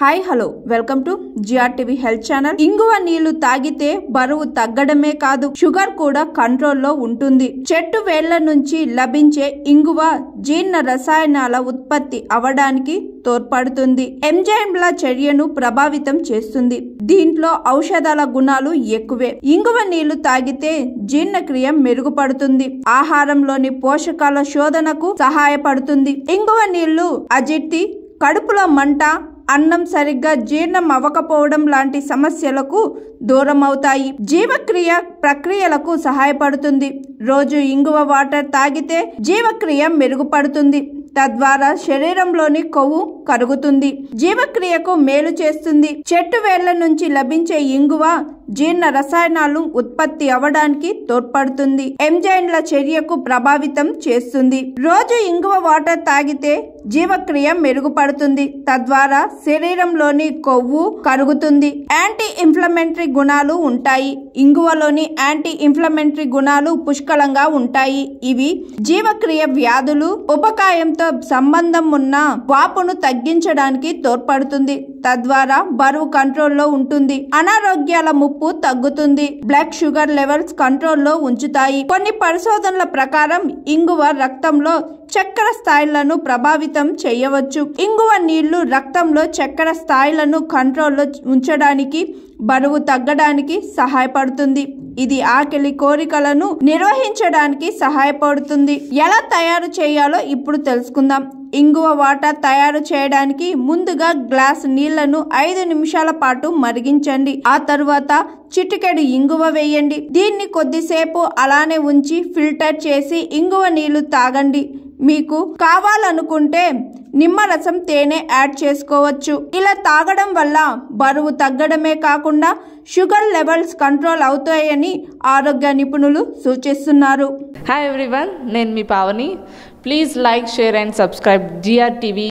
hi hello welcome to GRTV health channel ఇంగువ నీళ్లు తాగితే బరువు తగ్గడమే కాదు షుగర్ కూడా కంట్రోల్లో ఉంటుంది చెట్టు వేళ్ల నుంచి లభించే ఇంగువ జీర్ణ రసాయనాల ఉత్పత్తి అవడానికి తోడ్పడుతుంది ఎంజైమ్ల చర్యను ప్రభావితం చేస్తుంది దీంట్లో ఔషధాల గుణాలు ఎక్కువే ఇంగువ నీళ్లు తాగితే జీర్ణక్రియ మెరుగుపడుతుంది ఆహారంలోని పోషకాల శోధనకు సహాయపడుతుంది ఇంగువ నీళ్లు అజిట్టి కడుపులో మంట అన్నం సరిగ్గా జీర్ణం అవ్వకపోవడం లాంటి సమస్యలకు దూరం అవుతాయి జీవక్రియ ప్రక్రియలకు సహాయపడుతుంది రోజు ఇంగువ వాటర్ తాగితే జీవక్రియ మెరుగుపడుతుంది తద్వారా శరీరంలోని కొవ్వు కరుగుతుంది జీవక్రియకు మేలు చేస్తుంది చెట్టు వేళ్ల నుంచి లభించే ఇంగువ జీర్ణ రసాయనాలు ఉత్పత్తి అవడానికి తోడ్పడుతుంది ఎంజైన్ల చర్యకు ప్రభావితం చేస్తుంది రోజు ఇంగువ వాటర్ తాగితే జీవక్రియ మెరుగుపడుతుంది తద్వారా శరీరంలోని కొవ్వు కరుగుతుంది యాంటీ ఇన్ఫ్లమెంటరీ గుణాలు ఉంటాయి ఇంగువలోని యాంటీ ఇన్ఫ్లమెంటరీ గుణాలు పుష్కలంగా ఉంటాయి ఇవి జీవక్రియ వ్యాధులు ఉపకాయంతో సంబంధం ఉన్న వాపును తగ్గించడానికి తోడ్పడుతుంది తద్వారా బరువు కంట్రోల్లో ఉంటుంది అనారోగ్యాల ముప్పు తగ్గుతుంది బ్లడ్ షుగర్ లెవెల్స్ కంట్రోల్లో ఉంచుతాయి కొన్ని పరిశోధనల ప్రకారం ఇంగువ రక్తంలో చక్కెర స్థాయిలను ప్రభావితం చేయవచ్చు ఇంగువ నీళ్లు రక్తంలో చక్కెర స్థాయిలను కంట్రోల్లో ఉంచడానికి బరువు తగ్గడానికి సహాయపడుతుంది ఇది ఆకలి కోరికలను నిర్వహించడానికి సహాయపడుతుంది ఎలా తయారు చేయాలో ఇప్పుడు తెలుసుకుందాం ఇంగువ వాటర్ తయారు చేయడానికి ముందుగా గ్లాస్ నీళ్లను ఐదు నిమిషాల పాటు మరిగించండి ఆ తరువాత చిటికెడు ఇంగువ వేయండి దీన్ని కొద్దిసేపు అలానే ఉంచి ఫిల్టర్ చేసి ఇంగువ నీళ్లు తాగండి మీకు కావాలనుకుంటే నిమ్మరసం తేనె యాడ్ చేసుకోవచ్చు ఇలా తాగడం వల్ల బరువు తగ్గడమే కాకుండా షుగర్ లెవెల్స్ కంట్రోల్ అవుతాయని ఆరోగ్య నిపుణులు సూచిస్తున్నారు హాయ్ ఎవ్రీవన్ నేను మీ Pavani please like share and subscribe GR TV